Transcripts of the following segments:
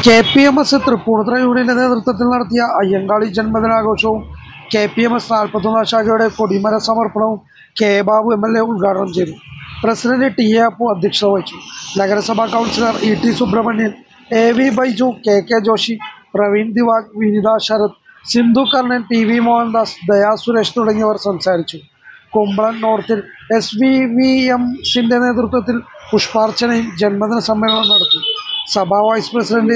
K P M S Thrippunithura യൂണിയന്റെ നേതൃത്വത്തിൽ നടത്തിയ അയ്യങ്കാളി ജന്മദിനാഘോഷവും കെ പി എം എസ് നാൽപ്പത്തൊന്നാം ശാഖയുടെ കൊടിമര സമർപ്പണവും K Babu M L A ഉദ്ഘാടനം ചെയ്തു പ്രസിഡന്റ് ടി എ അപ്പു അധ്യക്ഷത വഹിച്ചു നഗരസഭാ councillor E T Subrahmanyan A V Baiju K K Joshi Praveen Divag Vinitha Sarath Sindhu Karnan T V Mohandas Daya Suresh തുടങ്ങിയവർ സംസാരിച്ചു കുമ്പളം നോർത്തിൽ എസ് വി വി എംസിൻ്റെ നേതൃത്വത്തിൽ പുഷ്പാർച്ചനയും ജന്മദിന സമ്മേളനം നടത്തി സഭാ വൈസ് പ്രസിഡന്റ്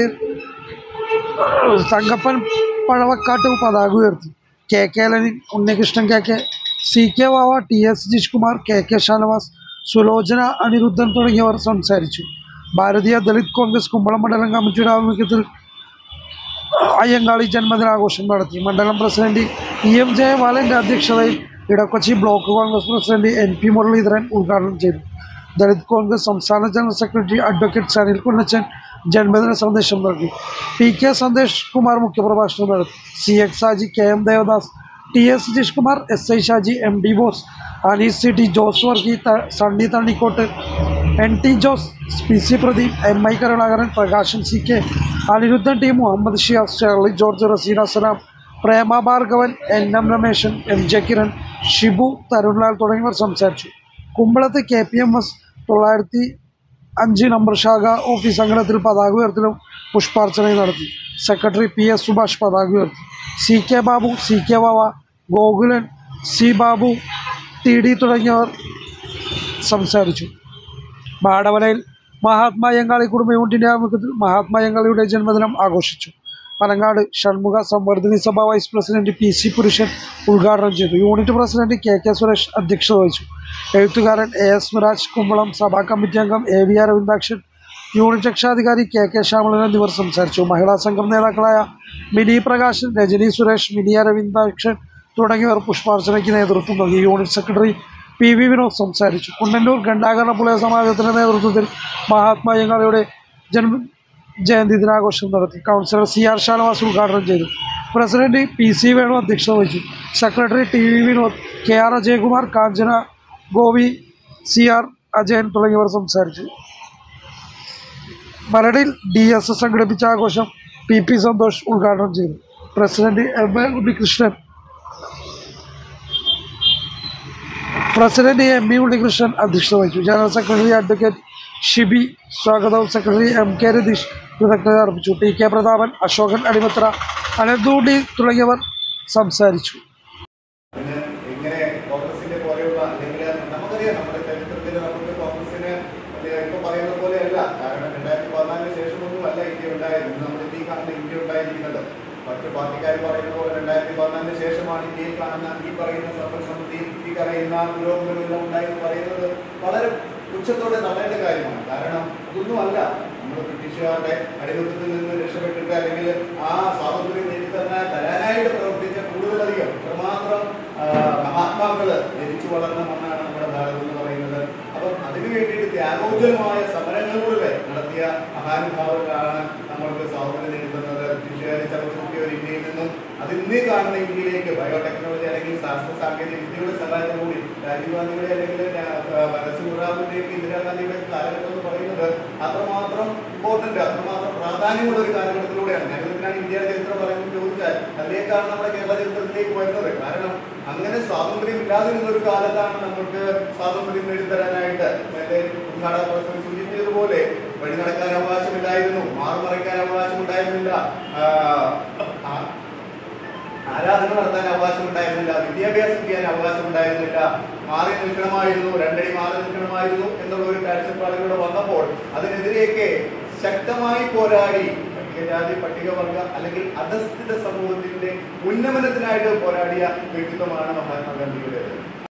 തങ്കപ്പൻ പഴവക്കാട്ട് പതാക ഉയർത്തി K K Lenin Unnikrishnan K K C K Vava T S Jish Kumar K K Shanavas Sulochana Anirudhan തുടങ്ങിയവർ സംസാരിച്ചു ഭാരതീയ ദളിത് കോൺഗ്രസ് കുമ്പളം മണ്ഡലം കമ്മിറ്റിയുടെ ആഭിമുഖ്യത്തിൽ അയ്യങ്കാളി ജന്മദിനാഘോഷം നടത്തി മണ്ഡലം പ്രസിഡന്റ് ഇ എം ജയപാലൻ്റെ അധ്യക്ഷതയിൽ Edakochi block Congress president N P Muraleedharan ഉദ്ഘാടനം ചെയ്തു ദളിത് കോൺഗ്രസ് സംസ്ഥാന general secretary advocate Sanil Kunnachan ജന്മദിന സന്ദേശം നൽകി പി കെ സന്ദേശ് കുമാർ മുഖ്യപ്രഭാഷണം നടത്തി C X Shaji K M Devadas T S Sujeesh Kumar S I Shaji M D Bose Anees C T Jose Varghese ത- Sunny Thannikkottu N T Jose P C Pradeep M I Karunakaran Prakashan C K Anirudhan T Muhammad Shiyas Shirley George Raseena Salam Prema Bhargavan N M Rameshan M J Kiran Shibu Tarunlal തുടങ്ങിയവർ സംസാരിച്ചു കുമ്പളത്ത് K P M S തൊള്ളായിരത്തി അഞ്ച് number ശാഖ office അങ്കണത്തിൽ പതാക ഉയർത്തലും പുഷ്പാർച്ചനയും നടത്തി സെക്രട്ടറി പി എസ് സുഭാഷ് പതാക ഉയർത്തി C K Babu C K Vava Gokulan C Babu T D തുടങ്ങിയവർ സംസാരിച്ചു മാടവലയിൽ മഹാത്മാ അയ്യങ്കാളി കുടുംബ യൂണിറ്റിൻ്റെ ആഭിമുഖ്യത്തിൽ മഹാത്മാ അയ്യങ്കാളിയുടെ ജന്മദിനം ആഘോഷിച്ചു പനങ്ങാട് ഷൺമുഖ സംവർദ്ധിനി സഭ vice president P C Purushan ഉദ്ഘാടനം ചെയ്തു unit president K K Suresh അധ്യക്ഷത വഹിച്ചു എഴുത്തുകാരൻ എ എസ് മിറാജ് കുമ്പളം സഭാ കമ്മിറ്റി അംഗം എ വി അരവിന്ദാക്ഷൻ യൂണിറ്റ് രക്ഷാധികാരി കെ കെ ശ്യാമളൻ എന്നിവർ സംസാരിച്ചു മഹിളാ സംഘം നേതാക്കളായ മിനി പ്രകാശൻ രജനി സുരേഷ് മിനി അരവിന്ദാക്ഷൻ തുടങ്ങിയവർ പുഷ്പാർച്ചനയ്ക്ക് നേതൃത്വം നൽകി unit secretary P V Vinod സംസാരിച്ചു കുണ്ടന്നൂർ ഖണ്ഡാകരണ പുലയ സമാജത്തിൻ്റെ നേതൃത്വത്തിൽ മഹാത്മാ അയ്യങ്കാളിയുടെ ജന്മ ജയന്തി ദിനാഘോഷം നടത്തി കൗൺസിലർ സി ആർ ഷാനവാസ് ഉദ്ഘാടനം ചെയ്തു പ്രസിഡന്റ് പി സി വേണു അധ്യക്ഷത വഹിച്ചു secretary T V Vinod K R Ajayakumar Kanchana Gopi C R Ajayan തുടങ്ങിയവർ സംസാരിച്ചു മരടിൽ ഡി എസ് എസ് സംഘടിപ്പിച്ച ആഘോഷം പി പി സന്തോഷ് ഉദ്ഘാടനം ചെയ്തു president M A Unnikrishnan president M E Unnikrishnan അധ്യക്ഷത വഹിച്ചു ജനറൽ സെക്രട്ടറി അഡ്വക്കേറ്റ് ഷിബി സ്വാഗതവും സെക്രട്ടറി എം കെ രതീഷ് കൃതജ്ഞത അർപ്പിച്ചു ടി കെ പ്രതാപൻ അശോകൻ അടിമത്ര അനന്തൂണ്ടി തുടങ്ങിയവർ സംസാരിച്ചു പിന്നെ ഇങ്ങനെ കോൺഗ്രസിന്റെ പോലെയുള്ള അല്ലെങ്കിൽ നമുക്കറിയാം നമ്മുടെ ചരിത്രത്തിൽ നമുക്ക് കോൺഗ്രസിന് ഇപ്പൊ പറയുന്ന പോലെയല്ല കാരണം രണ്ടായിരത്തി പതിനാലിന് ശേഷമൊന്നുമല്ല ഇന്ത്യ ഉണ്ടായത് ഇന്ന് നമ്മൾ ഇന്ത്യ കാണുന്ന ഇന്ത്യ ഉണ്ടായിരിക്കുന്നത് മറ്റു പാർട്ടിക്കാർ പറയുന്ന പോലെ രണ്ടായിരത്തി പതിനാലിന് ശേഷമാണ് ഇന്ത്യയിൽ കാണുന്ന ഈ പറയുന്ന സമൃദ്ധി ഈ പറയുന്ന പുരോഗമനമെല്ലാം ഉണ്ടായെന്ന് പറയുന്നത് വളരെ ഉച്ചത്തോടെ തള്ളേണ്ട കാര്യമാണ് കാരണം ഇതൊന്നുമല്ല നമ്മൾ ബ്രിട്ടീഷുകാരുടെ അടിമത്തത്തിൽ നിന്ന് രക്ഷപ്പെട്ടിട്ട് അല്ലെങ്കിൽ ആ സ്വാതന്ത്ര്യം നേടിത്തന്നെ തരാനായിട്ട് പ്രവർത്തിച്ച കൂടുതലധികം എത്രമാത്രം ആ, മഹാത്മാക്കള് ജനിച്ചു വളർന്ന മണ്ണാണ് നമ്മുടെ ഭാരതം എന്ന് പറയുന്നത് അപ്പം അതിനു വേണ്ടിയിട്ട് ത്യാഗോജ്വലമായ സമരങ്ങളിലൂടെ നടത്തിയ മഹാനുഭാവങ്ങളാണ് നമ്മൾക്ക് സ്വാതന്ത്ര്യം നേടുന്നത് ബ്രിട്ടീഷുകാരെ ചലച്ചിട്ടിയ ഒരു ഇന്ത്യയിൽ നിന്നും അത് ഇന്നേ കാണുന്ന ഇന്ത്യയിലേക്ക് ബയോടെക്നോളജി അല്ലെങ്കിൽ ശാസ്ത്ര സാങ്കേതിക വിദ്യയുടെ സഹായത്തോടുകൂടി രാജീവ് ഗാന്ധിയുടെ അല്ലെങ്കിൽ മനസ്സുറാവിന്റെയും ഇന്ദിരാഗാന്ധിയുടെ കാലഘട്ടം എന്ന് പറയുന്നത് അത്രമാത്രം ഇമ്പോർട്ടന്റ് അത്രമാത്രം പ്രാധാന്യമുള്ള ഒരു കാലഘട്ടത്തിലൂടെയാണ് ഞാൻ എന്തിനാണ് ഇന്ത്യയുടെ ചരിത്രം പറയുന്നത് ചോദിച്ചാൽ അതിലേക്കാണ് നമ്മുടെ കേരള ചരിത്രത്തിലേക്ക് വരുന്നത് കാരണം അങ്ങനെ സ്വാതന്ത്ര്യം ഇല്ലാതിരുന്ന ഒരു കാലത്താണ് നമ്മൾക്ക് സ്വാതന്ത്ര്യം നേടിത്തരാനായിട്ട് നേരത്തെ ഉദ്ഘാടക പ്രസംഗം സൂചിപ്പിച്ചതുപോലെ വഴി നടക്കാൻ അവകാശമില്ലായിരുന്നു മാറുമറയ്ക്കാൻ അവകാശമുണ്ടായിരുന്നില്ല ആ, ആ, ആരാധന നടത്താൻ അവകാശമുണ്ടായിരുന്നില്ല വിദ്യാഭ്യാസം ചെയ്യാൻ അവകാശമുണ്ടായിരുന്നില്ല മാറി നിൽക്കണമായിരുന്നു രണ്ടടി മാറി നിൽക്കണമായിരുന്നു എന്നുള്ള ഒരു കാഴ്ചപ്പാടിലൂടെ വന്നപ്പോൾ അതിനെതിരെയൊക്കെ ശക്തമായി പോരാടി പട്ടികജാതി പട്ടികവർഗ അല്ലെങ്കിൽ അധസ്ഥിത സമൂഹത്തിന്റെ ഉന്നമനത്തിനായിട്ട് പോരാടിയ വ്യക്തിത്വമാണ് മഹാത്മാഗാന്ധിയുടേത്